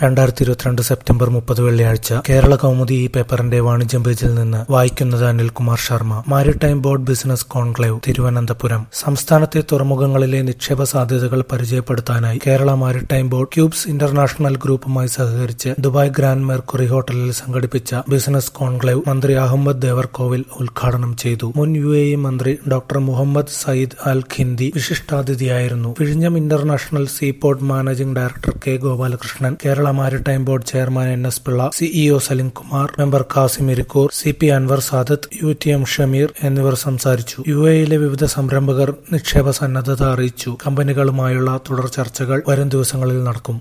രണ്ടായിരത്തി ഇരുപത്തിരണ്ട് സെപ്റ്റംബർ മുപ്പത് വെള്ളിയാഴ്ച കേരള കൗമുദി ഈ പേപ്പറിന്റെ വാണിജ്യം പേജിൽ നിന്ന് വായിക്കുന്നത് Anilkumar Sharma maritime board business conclave Thiruvananthapuram സംസ്ഥാനത്തെ തുറമുഖങ്ങളിലെ നിക്ഷേപ സാധ്യതകൾ പരിചയപ്പെടുത്താനായി Kerala maritime board cubes international ഗ്രൂപ്പുമായി സഹകരിച്ച് ദുബായ് ഗ്രാൻഡ് മെർക്കുറി ഹോട്ടലിൽ സംഘടിപ്പിച്ച ബിസിനസ് കോൺക്ലേവ് മന്ത്രി അഹമ്മദ് ദേവർകോവിൽ ഉദ്ഘാടനം ചെയ്തു മുൻ യു എ ഇ മന്ത്രി doctor Mohammed Saeed Al Kindi വിശിഷ്ടാതിഥിയായിരുന്നു വിഴിഞ്ഞം international seaport managing director K Gopalakrishnan Kerala maritime board chairman N S Pillai CEO Salimkumar member Kasim Irikkur C P Anwar Sadath U T M Shameer എന്നിവർ സംസാരിച്ചു യു എയിലെ വിവിധ സംരംഭകർ നിക്ഷേപ സന്നദ്ധത അറിയിച്ചു കമ്പനികളുമായുള്ള തുടർ ചർച്ചകൾ വരും ദിവസങ്ങളിൽ നടക്കും